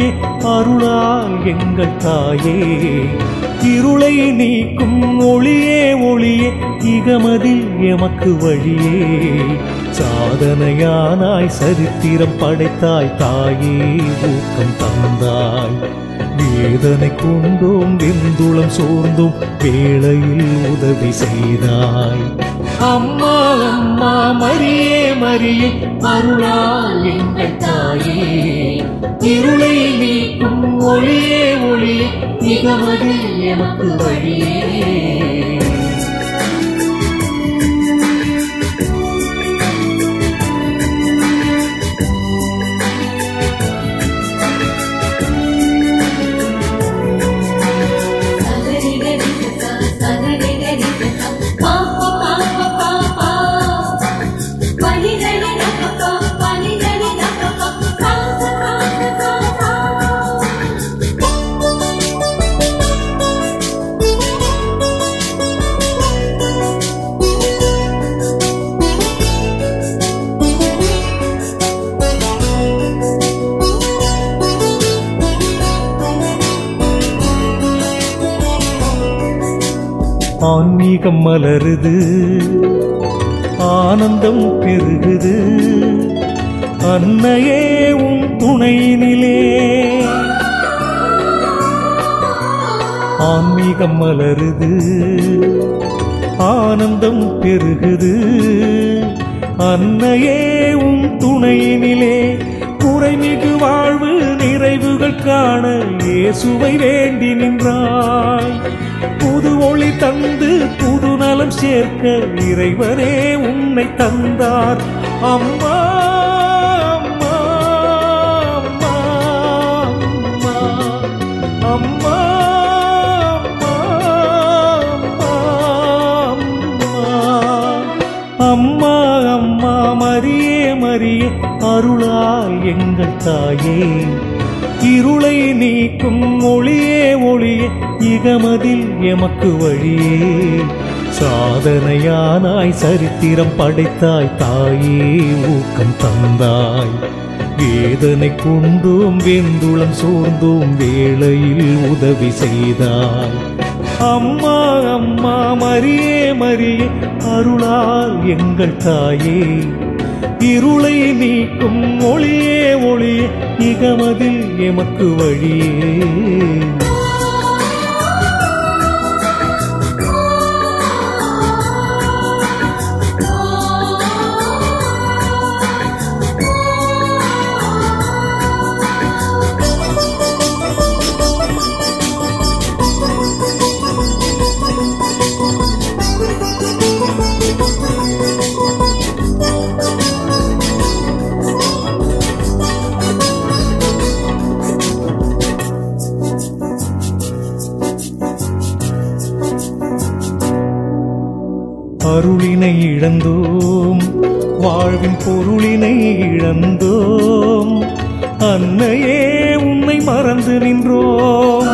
மரியே அருளால் எங்கள் தாயே இருளை நீக்கும் ஒளியே ஒளியே இகமதில் எமக்கு வழியே சாதனையானாய் சரித்திரம் படைத்தாய் தாயே ஊக்கம் தந்தாய் வேதனை கொண்டோம் வெந்துளம் சோர்ந்தோம் வேளையில் உதவி செய்தாய் அம்மா அம்மா மரியே மரியே அருளால் எங்கள் தாயே இருளை நீக்கும் ஒளியே ஒளியே மிகமதில் எமக்கு வழியே சகரிகரிகசா, சகரிகரிகசா, பா, பா, பா, பா, பா, பா. பனிதனிதப்பப்பா, பனிதனிதப்பப்பா, கா, கா, கா, கா, கா. ஆன்மீகம் மலருது ஆனந்தம் பெருகுது அன்னையே உன் துணையினிலே ஆன்மீகம் மலருது ஆனந்தம் பெருகுது அன்னையே உன் துணையினிலே குறைமிகு வாழ்வு நிறைவுகள் காண இயேசுவை வேண்டி நின்றாய் புது ஒளி தந்து புது நலம் சேர்க்க இறைவனே உன்னை தந்தார் அம்மா அம்மா அம்மா அம்மா அம்மா அம்மா மரியே மரியே அருளால் எங்கள் தாயே இருளை நீக்கும் ஒளியே ஒளியே இகமதில் எமக்கு வழியே சாதனையானாய் சரித்திரம் படைத்தாய் தாயே ஊக்கம் தந்தாய் வேதனை கொண்டோம் வெந்துளம் சோர்ந்தோம் வேளையில் உதவி செய்தாய் அம்மா அம்மா மரியே மரியே அருளால் எங்கள் தாயே இருளை நீக்கும் ஒளியே ஒளியே இகமதில் எமக்கு வழியே அருளினை இழந்தோம் வாழ்வின் பொருளினை இழந்தோம் அன்னையே உன்னை மறந்து நின்றோம்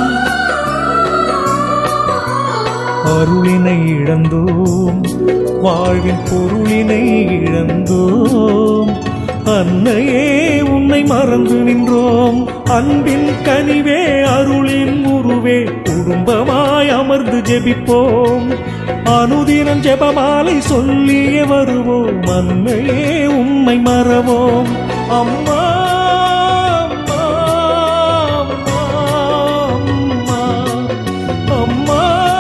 அருளினை இழந்தோம் வாழ்வின் பொருளினை இழந்தோம் அன்னையே உன்னை மறந்து நின்றோம் அன்பின் கனிவே அருளின் உருவே குடும்பமாய் அமர்ந்து ஜெபிப்போம் அனுதினம் ஜெபமாலை சொல்லியே வருவோம் அன்னையே உம்மை மறவோம் அம்மா அம்மா, அம்மா, அம்மா,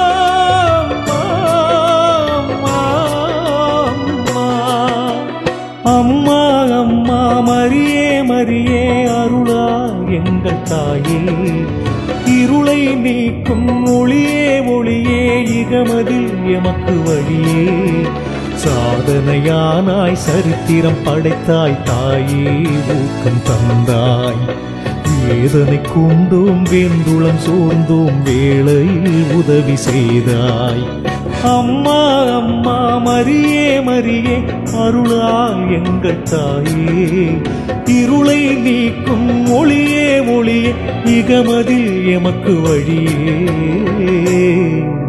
அம்மா, அம்மா, அம்மா அம்மா மரியே மரியே அருளா எங்கள் தாயே இருளை நீக்கும் ஒளியே ஒளியே இகமதில் எமக்கு வழியே சாதனையானாய் சரித்திரம் படைத்தாய் தாயே ஊக்கம் தந்தாய் வேதனை கொண்டோம் வேந்துளம் சோர்ந்தோம் வேளையில் உதவி செய்தாய் அம்மா அம்மா மரியே மரியே அருளால் எங்கள் தாயே இருளை நீக்கும் ஒளியே ஒளியே இகமதில் எமக்கு வழியே